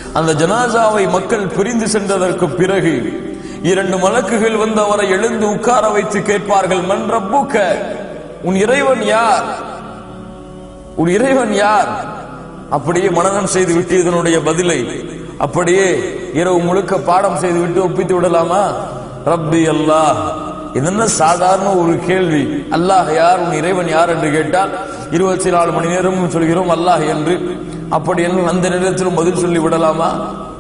அந்த ஜனாசாவை மக்கள் பிரிந்து சென்றதற்கு பிறகு இரண்டு மலக்குகள் வந்து அவரை எழுந்து உட்கார வைத்து கேட்பார்கள் மன் ரப்புக்க உன் இறைவன் யார் உன் இறைவன் யார் அப்படியே மனநம் செய்து விட்டு இதனுடைய பதிலை அப்படியே இரவு முழுக்க பாடம் செய்து விட்டு ஒப்பித்து விடலாமா ரப்பி அல்லாஹ் இது என்ன சாதாரண ஒரு கேள்வி அல்லாஹ் யார் உன் இறைவன் யார் என்று கேட்டால் இருபத்தி நாலு மணி நேரமும் சொல்கிறோம் அல்லாஹ் என்று அப்படி என்று அந்த நேரத்திலும் பதில் சொல்லி விடலாமா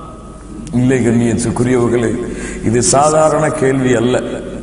இல்லை கண்ணியத்துக்குரியவர்களே இது சாதாரண கேள்வி அல்ல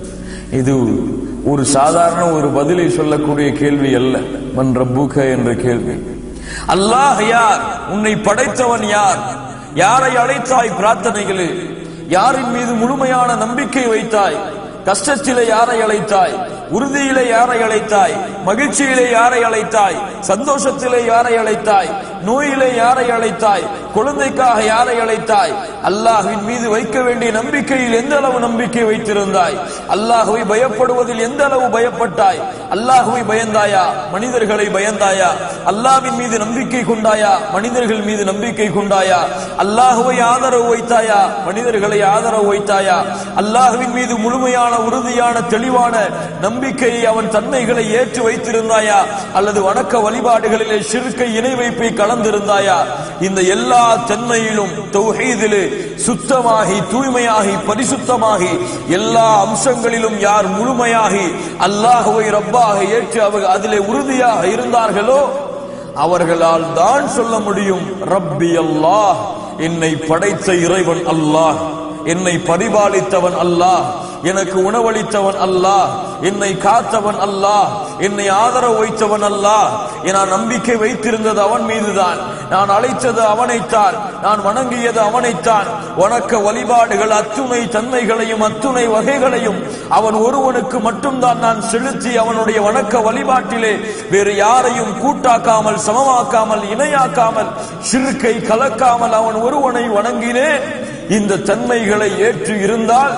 இது ஒரு சாதாரண ஒரு பதிலை சொல்லக்கூடிய கேள்வி அல்ல மன் ரப்புக என்ற கேள்வி அல்லாஹ் யார் உன்னை படைத்தவன் யார் யாரை அழைத்தாய் பிரார்த்தனைகளே யாரின் மீது முழுமையான நம்பிக்கை வைத்தாய் கஷ்டத்திலே யாரை அழைத்தாய் உறுதியிலே யாரை அழைத்தாய் மகிழ்ச்சியிலே யாரை அழைத்தாய் சந்தோஷத்திலே யாரை அழைத்தாய் நோயிலே யாரை அழைத்தாய் குழந்தைக்காக யாரை அழைத்தாய் அல்லாஹ்வின் மீது வைக்க வேண்டிய நம்பிக்கையில் எந்த அளவு நம்பிக்கை வைத்திருந்தாய் அல்லாஹுவை பயப்படுவதில் எந்த அளவு பயப்பட்டாய் அல்லாஹுவை பயந்தாயா மனிதர்களை பயந்தாயா அல்லாஹ்வின் மீது நம்பிக்கை கொண்டாயா மனிதர்கள் மீது நம்பிக்கை கொண்டாயா அல்லாஹுவை ஆதரவு வைத்தாயா மனிதர்களை ஆதரவு வைத்தாயா அல்லாஹுவின் மீது முழுமையான உறுதியான தெளிவான நம்பிக்கையை அவன் தன்மைகளை ஏற்று வைத்திருந்தாயா அல்லது வணக்க வழிபாடுகளிலே சிறுக்கை இணை வைப்பை கலந்திருந்தாயா இந்த எல்லா தன்மையிலும் தௌஹீதிலே சுத்தமாகி தூய்மையாகி பரிசுத்தமாகி எல்லா அம்சங்களிலும் யார் முழுமையாகி அல்லாஹுவை ரப்பாக ஏற்று அவர் அதிலே உறுதியாக இருந்தார்களோ அவர்களால் தான் சொல்ல முடியும் ரப்பி அல்லாஹ் என்னை படைத்த இறைவன் அல்லாஹ் என்னை பரிபாலித்தவன் அல்லாஹ் எனக்கு உணவளித்தவன் அல்லாஹ் என்னை காத்தவன் அல்லாஹ் என்னை ஆதரவு வைத்தவன் அல்லாஹ் நான் நம்பிக்கை வைத்திருந்தது அவன் மீதுதான் நான் அழைத்தது அவனைத்தான் நான் வணங்கியது அவனைத்தான் வணக்க வழிபாடுகள் அத்துணை தன்மைகளையும் அத்துணை வகைகளையும் அவன் ஒருவனுக்கு மட்டும்தான் நான் செலுத்தி அவனுடைய வணக்க வழிபாட்டிலே வேறு யாரையும் கூட்டாக்காமல் சமமாக்காமல் இணையாக்காமல் சிறுக்கை கலக்காமல் அவன் ஒருவனை வணங்கினேன் இந்த தன்மைகளை ஏற்று இருந்தால்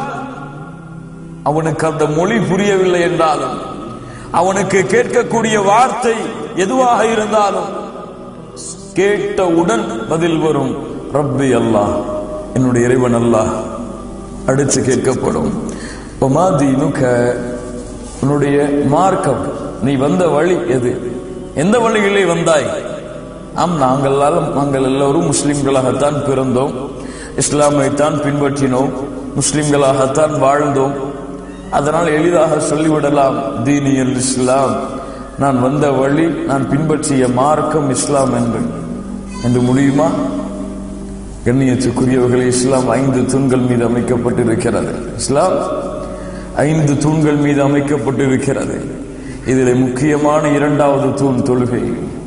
அவனுக்கு அந்த மொழி புரியவில்லை என்றாலும் அவனுக்கு கேட்கக்கூடிய வார்த்தை எதுவாக இருந்தாலும் கேட்டவுடன் பதில் வரும் ரப்பி அல்லாஹ் என்னுடைய இறைவன் அல்லாஹ் அடுத்து கேட்கப்படும் ஒமாதீனுக உன்னுடைய மார்க்கம் நீ வந்த வழி எது எந்த வழியிலே வந்தாய் ஆம் நாங்கள் நாங்கள் எல்லோரும் முஸ்லிம்களாகத்தான் பிறந்தோம் இஸ்லாமைத்தான் பின்பற்றினோம் முஸ்லிம்களாகத்தான் வாழ்ந்தோம் அதனால் எளிதாக சொல்லிவிடலாம் தீனியல் இஸ்லாம் நான் வந்த வழி நான் பின்பற்றிய மார்க்கம் இஸ்லாம் என்று என்று முடியுமா கண்ணியத்துக்குரியவர்களே இஸ்லாம் ஐந்து தூண்கள் மீது அமைக்கப்பட்டிருக்கிறது இஸ்லாம் ஐந்து தூண்கள் மீது அமைக்கப்பட்டிருக்கிறது இதில் முக்கியமான இரண்டாவது தூண் தொழுகை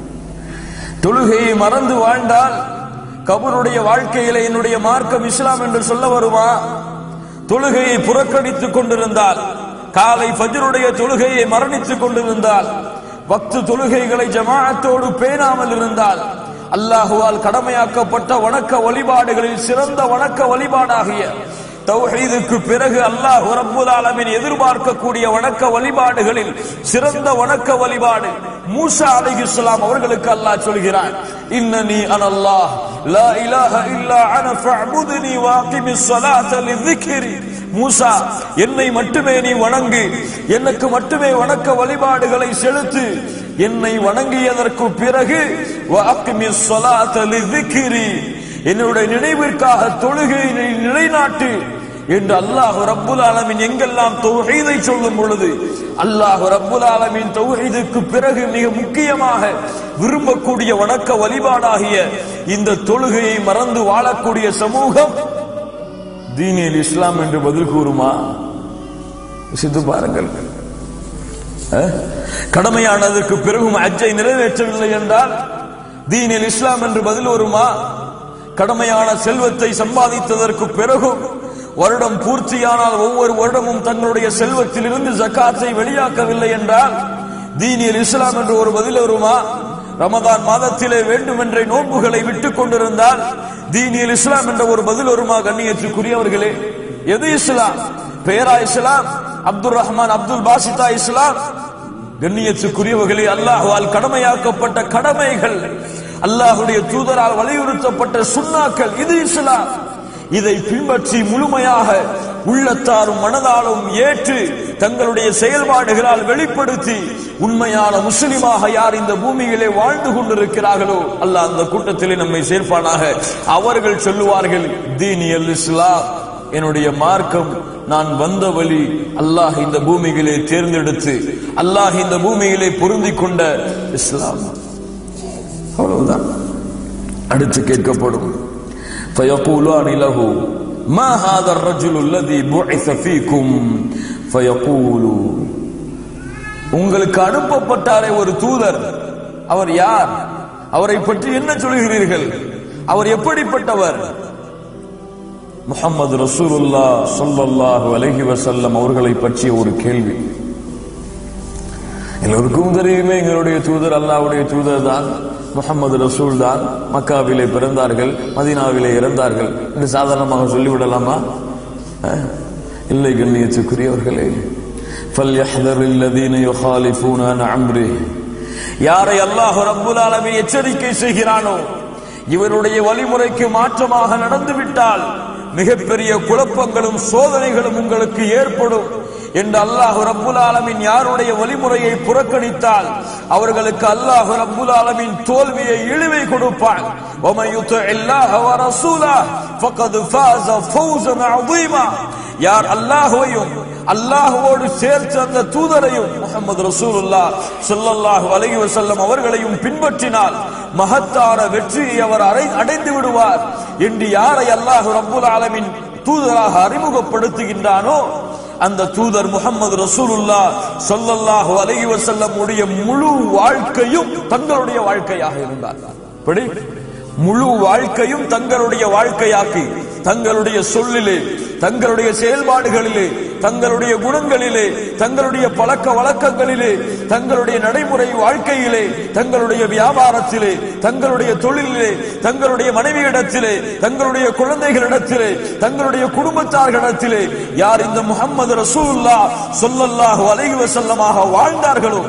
தொழுகையை மறந்து வாழ்ந்தால் கபருடைய வாழ்க்கையில என்னுடைய மார்க்கம் இஸ்லாம் என்று சொல்ல வருமா தொழுகையை புறக்கணித்துக் கொண்டிருந்தால் காலை ஃபஜ்ருடைய தொழுகையை மரணித்துக் கொண்டிருந்தால் வக்து தொழுகைகளை ஜமாஅத்தோடு பேணாமல் இருந்தால் அல்லாஹுவால் கடமையாக்கப்பட்ட வணக்க வழிபாடுகளில் சிறந்த வணக்க வழிபாடாகிய தௌஹீதுக்கு பிறகு அல்லாஹ் ரப்புல் ஆலமீன் எதிர்பார்க்கக்கூடிய வணக்க வழிபாடுகளில் சிறந்த வணக்க வழிபாடு மூசா அலைஹிஸ்ஸலாம் அவர்களுக்கு அல்லாஹ் சொல்கிறான் இன்னனி அனல்லாஹ் லா இலாஹ இல்லா அன ஃபஅபுதுனி வஅகிமிஸ் ஸலாத லிذிக்ரி மூசா என்னை மட்டுமே நீ வணங்கு எனக்கு மட்டுமே வணக்க வழிபாடுகளை செலுத்து என்னை வணங்கியதற்கு பிறகு வஅகிமிஸ் ஸலாத லிذிக்ரி என்னுடைய நினைவிற்காக தொழுகையை நிலைநாட்டு என்று அல்லாஹ் ரப்புல் ஆலமின் எங்கெல்லாம் தௌஹீதை சொல்லும் பொழுது அல்லாஹ் ரப்புல் ஆலமின் தௌஹீதுக்கு பிறகு மிக முக்கியமாக விரும்பக்கூடிய வணக்க வழிபாடாகிய இந்த தொழுகையை மறந்து வாழக்கூடிய சமூகம் தீனியல் இஸ்லாம் என்று பதில் கூறுமா சித்து பாருங்கள் அஹ்? கடமையானதற்கு பிறகும் அஜ்ஜை நிறைவேற்றவில்லை என்றால் தீனில் இஸ்லாம் என்று பதில் வருமா கடமையான செல்வத்தை சம்பாதித்ததற்கு பிறகும் வருடம் பூர்த்தியானால் ஒவ்வொரு வருடமும் தங்களுடைய செல்வத்திலிருந்து ஜக்காத்தை வெளியாக்கவில்லை என்றால் தீனியல் இஸ்லாம் என்று ஒரு பதில் வருமா ரமதான் மாதத்திலே வேண்டுமென்றே நோன்புகளை விட்டுக் கொண்டிருந்தால் தீனியல் இஸ்லாம் என்ற ஒரு பதில் வருமா கண்ணியத்துக்குரியவர்களே எது இஸ்லாம் பேரா இஸ்லாம் அப்துல் ரஹ்மான் அப்துல் பாசிதா இஸ்லாம் கண்ணியத்துக்குரியவர்களே அல்லாஹ்வால் கடமையாக்கப்பட்ட கடமைகள் அல்லாஹுடைய தூதரால் வலியுறுத்தப்பட்ட சுண்ணாக்கள் இது இஸ்லாம் இதை பின்பற்றி முழுமையாக உள்ளத்தாரும் மனதாலும் ஏற்று தங்களுடைய செயல்பாடுகளால் வெளிப்படுத்தி உண்மையான முஸ்லிமாக யார் இந்த பூமியிலே வாழ்ந்து கொண்டிருக்கிறார்களோ அல்லாஹ் அந்த கூட்டத்திலே நம்மை சேர்ப்பானாக அவர்கள் சொல்லுவார்கள் தீனியல் இஸ்லாம் என்னுடைய மார்க்கம் நான் வந்த வழி அல்லாஹ் இந்த பூமியிலே தேர்ந்தெடுத்து அல்லாஹ் இந்த பூமியிலே பொருந்திக் கொண்ட இஸ்லாம் அவ்வளவுதான் அடுத்து கேட்கப்படும் فيقولان له ما هذا الرجل الذي بعث فيكم فيقول உங்களுக்கு அனுப்பப்பட்டாரே ஒரு தூதர் அவர் யார் அவரை பற்றி என்ன சொல்கிறீர்கள் அவர் எப்படிப்பட்டவர் முகமது ரசூலுல்லா சொல்லல்லாஹு அலைஹி வசல்லம் அவர்களை பற்றிய ஒரு கேள்வி எல்லோருக்கும் தெரியுமே எங்களுடைய தூதர் அல்லாஹ்வுடைய தூதர் தான் முகமது ரசூல் தான் மக்காவிலே பிறந்தார்கள் மதீனாவிலே இறந்தார்கள் என்று சாதாரணமாக சொல்லிவிடலாமா அஹ், இல்லை கண்ணியத்துக்குரியவர்களே فَلْيَحْذَرِ الَّذِينَ يُخَالِفُونَ عَنْ أَمْرِهِ யாரை அல்லாஹ் ரப்புல் ஆலமீன் எச்சரிக்கை செய்கிறானோ இவருடைய வழிமுறைக்கு மாற்றமாக நடந்து விட்டால் மிகப்பெரிய குழப்பங்களும் சோதனைகளும் உங்களுக்கு ஏற்படும் என்று அல்லாஹ் ரப்புல் ஆலமீன் யாருடைய வழிமுறையை புறக்கணித்தால் அவர்களுக்கு அல்லாஹ் ரப்புல் ஆலமீன் தோல்வியை இழிவை கொடுப்பான் وَمَن يُطِعِ اللَّهَ وَرَسُولَهُ فَقَدْ فَازَ فَوْزًا عَظِيمًا யார் அல்லாஹ்வையும் அல்லாஹ்வோடு சேர்த்து அந்த தூதரையும் முகமது ரசூலுல்லாஹ் ஸல்லல்லாஹு அலைஹி வஸல்லம் அவர்களையும் பின்பற்றினால் மகத்தான வெற்றியை அவர் அடை- அடைந்து விடுவார் என்று யாரை அல்லாஹ் ரப்புல் ஆலமீன் தூதராக அறிமுகப்படுத்துகின்றானோ அந்த தூதர் முகமது ரசூலுல்லா ஸல்லல்லாஹு அலைஹி வஸல்லம் உடைய முழு வாழ்க்கையும் தங்களுடைய வாழ்க்கையாக இருந்தார் படி முழு வாழ்க்கையும் தங்களுடைய வாழ்க்கையாக்கி தங்களுடைய சொல்லிலே தங்களுடைய செயல்பாடுகளிலே தங்களுடைய குணங்களிலே தங்களுடைய பழக்க வழக்கங்களிலே தங்களுடைய நடைமுறை வாழ்க்கையிலே தங்களுடைய வியாபாரத்திலே தங்களுடைய தொழிலிலே தங்களுடைய மனைவியிடத்திலே தங்களுடைய குழந்தைகளிடத்திலே தங்களுடைய குடும்பத்தார்களிடத்திலே யார் இந்த முகம்மது ரசூலுல்லா சொல்லல்லாஹு அலைஹி வஸல்லமாக வாழ்ந்தார்களோ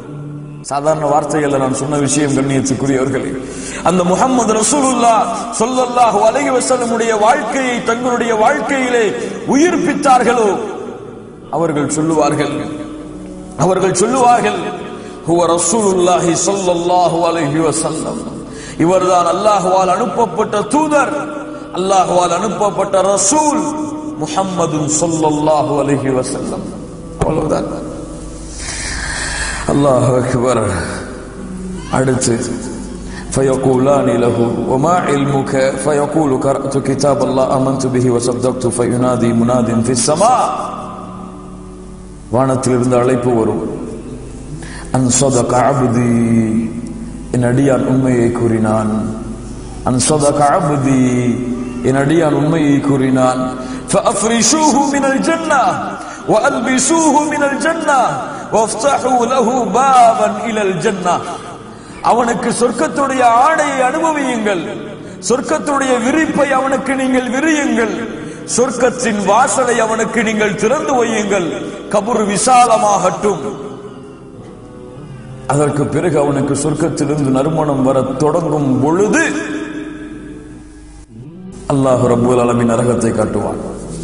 சாதாரண வார்த்தைகள்ல நான் சொன்ன விஷயம் கண்ணியத்துக்குரியவர்களே அந்த முகமது ரசூலுல்லா சொல்லல்லாஹு அலைஹி வஸல்லமுடைய வாழ்க்கையை தங்களுடைய வாழ்க்கையிலே உயிர்ப்பித்தார்களோ அவர்கள் சொல்லுவார்கள் அவர்கள் சொல்லுவார்கள் ஹுவ ரசூலுல்லாஹி ஸல்லல்லாஹு அலைஹி வஸல்லம் இவர்தான் அல்லாஹ்வால் அனுப்பப்பட்ட தூதர் அல்லாஹ்வால் அனுப்பப்பட்ட ரசூல் முஹம்மதுன் ஸல்லல்லாஹு அலைஹி வஸல்லம் அவ்வளவுதான் அல்லாஹ் அக்பர் அடுத்து فيقولان له وما علمك فيقول قرأت كتاب الله آمنت به وصدقت فينادي مناد في السماء வானத்திலிருந்து அழைப்பு வரும் அன் صدق عبدي என் அடியான் உண்மையை கூறினான் அன் صدق عبدي என் அடியான் உண்மையை கூறினான் فأفرشوه من الجنة وألبسوه من الجنة وافتحوا له بابا إلى الجنة அவனுக்கு சொர்க்கத்துடைய ஆடையை அனுபவியுங்கள் சொர்க்கத்துடைய விரிப்பை அவனுக்கு நீங்கள் விரியுங்கள் சொர்க்கத்தின் வாசலை அவனுக்கு நீங்கள் திறந்து வையுங்கள் கபுர் விசாலமாகட்டும் அதற்கு பிறகு அவனுக்கு சொர்க்கத்திலிருந்து நறுமணம் வர தொடங்கும் பொழுது அல்லாஹ் ரப்பூல் ஆலமீன் நரகத்தை காட்டுவான்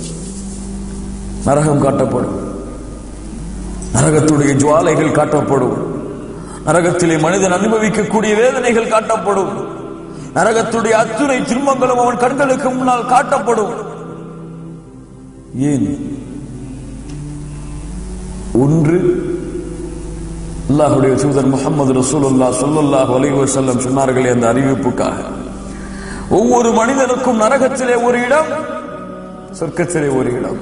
நரகம் காட்டப்படும் நரகத்துடைய ஜுவாலைகள் காட்டப்படும் நரகத்திலே மனிதன் அனுபவிக்கக்கூடிய வேதனைகள் காட்டப்படும் நரகத்துடைய அத்துணை துன்பங்களும் அவன் கண்களுக்கு முன்னால் காட்டப்படும் ஏன் ஒன்று அல்லாஹுடைய தூதர் முகமது ரசூலுல்லா ஸல்லல்லாஹு அலைஹி வஸல்லம் சொன்னார்களே அந்த அறிவிப்புக்காக ஒவ்வொரு மனிதனுக்கும் நரகத்திலே ஒரு இடம் சொர்க்கத்திலே ஒரு இடம்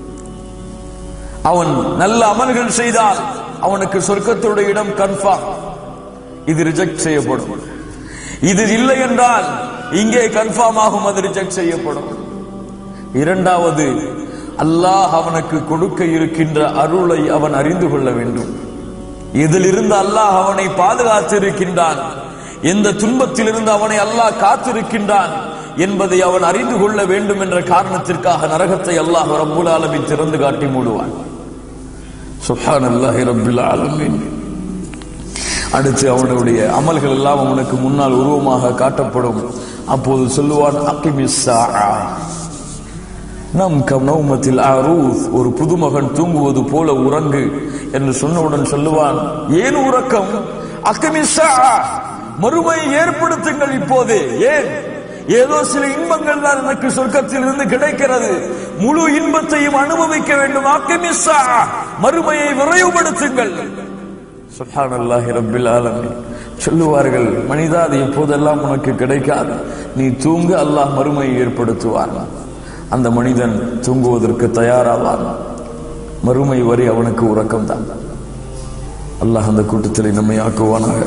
அவன் நல்ல அமல்கள் செய்தால் அவனுக்கு சொர்க்கத்துடைய இடம் கன்ஃபார்ம் இது ரிஜெக்ட் செய்யப்படும் இது இல்லை என்றால் இங்கே கன்ஃபார்ம் ஆகும் அது ரிஜெக்ட் செய்யப்படும் இரண்டாவது அல்லாஹ் அவனுக்கு கொடுக்க இருக்கின்ற அருளை அவன் அறிந்து கொள்ள வேண்டும் இதிலிருந்து அல்லாஹ் அவனை பாதுகாத்து இருக்கின்றான் எந்த துன்பத்திலிருந்து அவனை அல்லாஹ் காத்திருக்கின்றான் என்பதை அவன் அறிந்து கொள்ள வேண்டும் என்ற காரணத்திற்காக நரகத்தை அல்லாஹ் ரப்புல் ஆலமீன் திறந்து காட்டி மூடுவான் சுப்ஹானல்லாஹி ரப்பில் ஆலமீன் அடுத்து அவனுடைய அமல்கள் எல்லாம் அவனுக்கு முன்னால் உருவமாக காட்டப்படும் அப்போது சொல்லுவான் அக்கிமிஸ்ஸா நம் கனௌமத்தில் அரூத் ஒரு புதுமகன் தூங்குவது போல உறங்கு என்று சொன்னவுடன் சொல்லுவான் ஏன் உறக்கம் அக்கமிசா மறுமையை ஏற்படுத்துங்கள் இப்போதே ஏன் ஏதோ சில இன்பங்கள் தான் எனக்கு சொர்க்கத்தில் இருந்து கிடைக்கிறது முழு இன்பத்தையும் அனுபவிக்க வேண்டும் அக்கமிசா மறுமையை விரைவுபடுத்துங்கள் சுப்ஹானல்லாஹி ரப்பில் ஆலமீன் சொல்லுவார்கள் மனிதா அது எப்போதெல்லாம் உனக்கு கிடைக்காது நீ தூங்க அல்லாஹ் மறுமையை ஏற்படுத்துவான் அந்த மனிதன் தூங்குவதற்கு தயாராவான் மறுமை வரை அவனுக்கு உறக்கம் தான் அல்லாஹ் அந்த கூட்டத்தில் நம்மை ஆக்குவானாக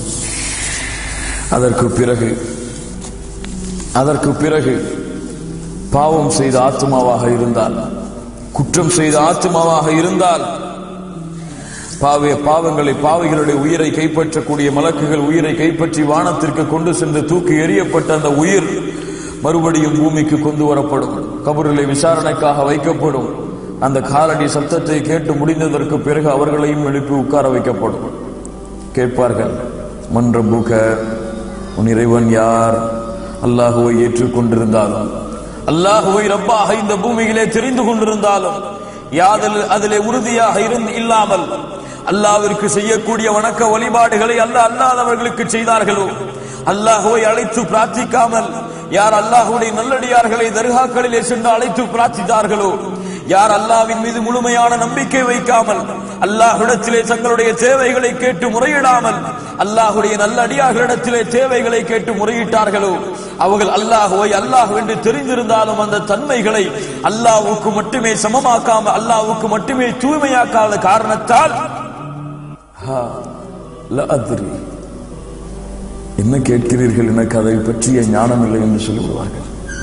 அதற்கு பிறகு அதற்கு பிறகு பாவம் செய்த ஆத்மாவாக இருந்தால் குற்றம் செய்த ஆத்மாவாக இருந்தால் பாவிய பாவங்களை பாவிகளுடைய உயிரை கைப்பற்றக்கூடிய மலக்குகள் உயிரை கைப்பற்றி வானத்திற்கு கொண்டு சென்று தூக்கி எறியப்பட்ட அந்த உயிர் மறுபடியும் பூமிக்கு கொண்டு வரப்படும் கபரிலே விசாரணைக்காக வைக்கப்படும் அந்த காலடி சத்தத்தை கேட்டு முடிந்ததற்கு பிறகு அவர்களையும் எழுப்பி உட்கார வைக்கப்படும் கேட்பார்கள் மன்ற புக உன் இறைவன் யார் அல்லாஹுவை ஏற்றுக்கொண்டிருந்தாலும் அல்லாஹுவை ரப்பாக இந்த பூமியிலே தெரிந்து கொண்டிருந்தாலும் யாதில் அதிலே உறுதியாக இருந்து இல்லாமல் அல்லாவிற்கு செய்யக்கூடிய வணக்க வழிபாடுகளை அல்ல அல்லாதவர்களுக்கு செய்தார்களோ அல்லாஹுவை அழைத்து பிரார்த்திக்காமல் யார் அல்லாஹுடைய நல்லடியார்களை தர்காக்களிலே சென்று அழைத்து பிரார்த்தித்தார்களோ யார் அல்லாவின் மீது முழுமையான நம்பிக்கை வைக்காமல் அல்லாஹ்விடத்திலே தங்களுடைய தேவைகளை கேட்டு முறையிடாமல் அல்லாஹுடைய நல்ல அடியார்களிடத்திலே தேவைகளை கேட்டு முறையிட்டார்களோ அவர்கள் அல்லாஹுவை அல்லாஹ் என்று தெரிந்திருந்தாலும் அந்த தன்மைகளை அல்லாஹ்வுக்கு மட்டுமே சமமாக்காம அல்லாஹ்வுக்கு மட்டுமே தூய்மையாக்காத காரணத்தால் ஹா, லா அத்ரி. என்ன கேட்கிறீர்கள் எனக்கு அதை பற்றிய ஞானம் இல்லை என்று சொல்லிவிடுவார்கள்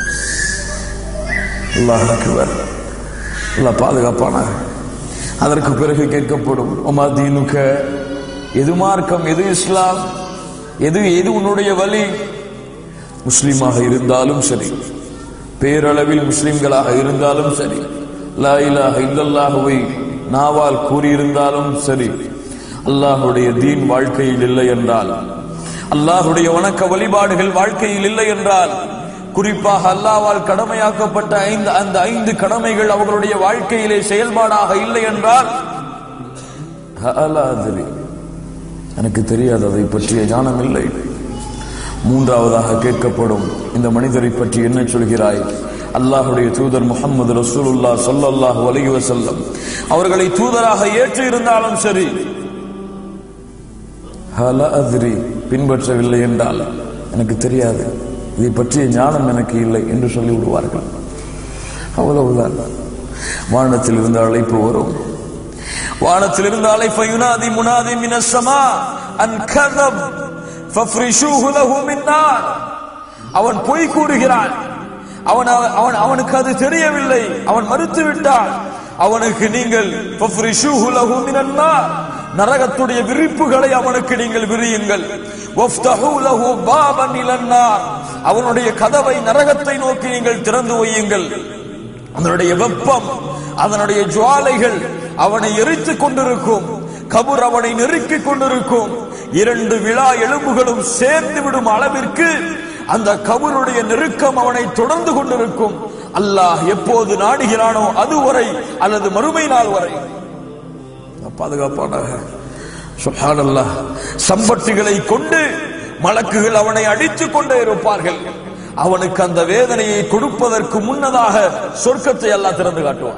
அல்லாஹ் அக்பர் அல்லாஹ் பாதுகாப்பானாக அதற்கு பிறகு கேட்கப்படும் உமா தீனுக்க எது மார்க்கம் எது இஸ்லாம் எது எது உன்னுடைய வழி முஸ்லிமாக இருந்தாலும் சரி பேரளவில் முஸ்லிம்களாக இருந்தாலும் சரி லா இலாஹ இல்லல்லாஹுவை நாவால் கூறியிருந்தாலும் சரி அல்லாஹுடைய தீன் வாழ்க்கையில் இல்லை என்றால் அல்லாஹுடைய வணக்க வழிபாடுகள் வாழ்க்கையில் இல்லை என்றால் குறிப்பாக அல்லாவால் கடமையாக்கப்பட்ட ஐந்து அந்த ஐந்து கடமைகள் அவர்களுடைய வாழ்க்கையிலே செயல்பாடாக இல்லை என்றால் அலாதிரி எனக்கு தெரியாது அதை பற்றிய ஞானம் இல்லை மூன்றாவதாக கேட்கப்படும் இந்த மனிதரை பற்றி என்ன சொல்கிறாய் அல்லாஹுடைய தூதர் முகமது ரசூலுல்லா ஸல்லல்லாஹு அலைஹி வஸல்லம் அவர்களை தூதராக ஏற்று இருந்தாலும் சரி ஹல அத்ரி பின்பற்றவில்லை என்றால் எனக்கு தெரியாது இதை பற்றிய ஞானம் எனக்கு இல்லை என்று சொல்லி விடுவார்கள் அவ்வளவுதான் வானத்தில் இருந்து அழைப்பு வரும் வானத்தில் இருந்து அழைப்பை யுனாதி முனாதி மினசமா அன் கதப் ஃபஃப்ரிஷூஹு லஹு மின் நார் அவன் பொய் கூறுகிறான் அவன் அவன் அவனுக்கு அது தெரியவில்லை அவன் மறுத்து விட்டான் அவனுக்கு நீங்கள் ஃபஃப்ரிஷூஹு லஹு மினன் நார் நரகத்துடைய விரிப்புகளை அவனுக்கு நீங்கள் விரியுங்கள் வஃப்தஹு லஹு பாபன் இலன் நார் அவனுடைய கதவை நரகத்தை நோக்கி நீங்கள் திறந்து வையுங்கள் அதனுடைய வெப்பம் அதனுடைய ஜுவாலைகள் அவனை எரித்துக் கொண்டிருக்கும் கபூர் அவனை நெருக்கிக் கொண்டிருக்கும் இரண்டு விழா எலும்புகளும் சேர்ந்து விடும் அளவிற்கு அந்த கபருடைய நெருக்கம் அவனை தொடர்ந்து கொண்டிருக்கும் அல்லாஹ் எப்போது நாடுகிறானோ அதுவரை அல்லது மறுமை நாள் வரை பாதுகாப்பானாக சுப்ஹானல்லாஹ் சம்பட்டிகளை கொண்டு மலக்குகள் அவனை அடித்துக் கொண்டே இருப்பார்கள் அவனுக்கு அந்த வேதனையை கொடுப்பதற்கு முன்னதாக சொர்க்கத்தை அல்லாஹ் திறந்து காட்டுவான்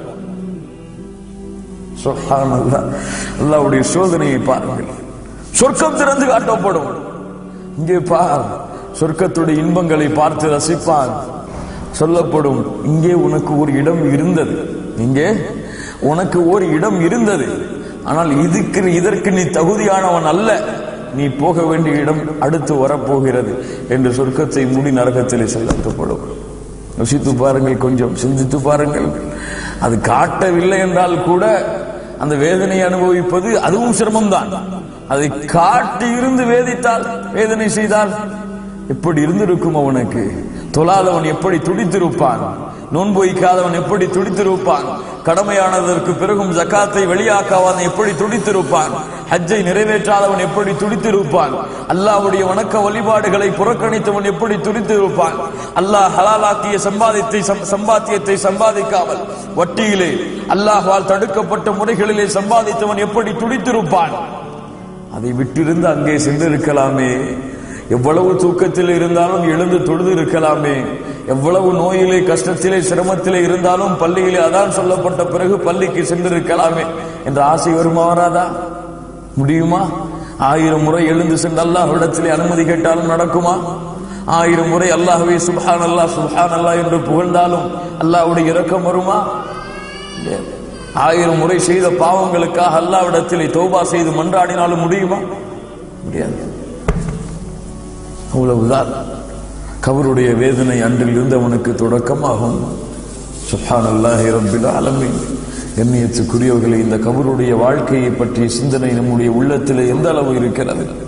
சுப்ஹானல்லாஹ் அல்லாஹ்வுடைய சோதனையை பாருங்கள் சொர்க்கம் திறந்து காட்டப்படும் இங்கே பார் சொர்க்கத்துடைய இன்பங்களை பார்த்து ரசிப்பான் சொல்லப்படும் இங்கே உனக்கு ஒரு இடம் இருந்தது இங்கே உனக்கு ஒரு இடம் இருந்தது ஆனால் இதுக்கு இதற்கு நீ தகுதியானவன் அல்ல நீ போக வேண்டிய இடம் அடுத்து வரப்போகிறது என்று சொர்க்கத்தை மூடி நரகத்திலே செலுத்தப்படும் ருசித்து பாருங்கள் கொஞ்சம் சிந்தித்து பாருங்கள் அது காட்டவில்லை என்றால் கூட அந்த வேதனை அனுபவிப்பது அதுவும் சிரமம்தான் அதை காட்டி இருந்து வேதித்தால் வேதனை செய்தால் எப்படி இருந்திருக்கும் அவனுக்கு தொழாதவன் எப்படி துடித்திருப்பான் நோன்பு வைக்காதவன் எப்படி துடித்திருப்பான் கடமையானதற்கு பிறகும் ஜக்காத்தை வெளியாக்காதவன் எப்படி துடித்திருப்பான் ஹஜ்ஜை நிறைவேற்றாதவன் எப்படி துடித்திருப்பான் அல்லாஹ்வுடைய வணக்க வழிபாடுகளை புறக்கணித்தவன் எப்படி துடித்திருப்பான் அல்லாஹ் ஹலாலாக்கிய சம்பாதித்தை சம்- சம்பாத்தியத்தை சம்பாதிக்காமல் வட்டியிலே அல்லாஹ்வால் தடுக்கப்பட்ட முறைகளிலே சம்பாதித்தவன் எப்படி துடித்திருப்பான் அதை விட்டிருந்து அங்கே சென்றிருக்கலாமே எவ்வளவு தூக்கத்தில் இருந்தாலும் எழுந்து தொழுது இருக்கலாமே எவ்வளவு நோயிலே கஷ்டத்திலே சிரமத்திலே இருந்தாலும் பள்ளியிலே அதான் சொல்லப்பட்ட பிறகு பள்ளிக்கு சென்றிருக்கலாமே என்ற ஆசை வருமா வராதா முடியுமா ஆயிரம் முறை எழுந்து சென்று அல்லாஹ்விடத்திலே அனுமதி கேட்டாலும் நடக்குமா ஆயிரம் முறை அல்லாஹ்வே சுப்ஹான் அல்லாஹ் சுப்ஹான் அல்லாஹ் என்று புகழ்ந்தாலும் அல்லாஹ்வுடைய இரக்கம் வருமா இல்லையா? ஆயிரம் முறை செய்த பாவங்களுக்காக அல்லாவிடத்திலே தௌபா செய்து மன்றாடினாலும் முடியுமா முடியாது அவ்வளவுதான் கபருடைய வேதனை அன்றில் இருந்தவனுக்கு தொடக்கமாகும் சுப்ஹான் அல்லாஹி ரப்பில் ஆலமீன் எண்ணியத்துக்குரியவர்களை இந்த கபருடைய வாழ்க்கையை பற்றிய சிந்தனை நம்முடைய உள்ளத்திலே எந்த அளவு இருக்கிறது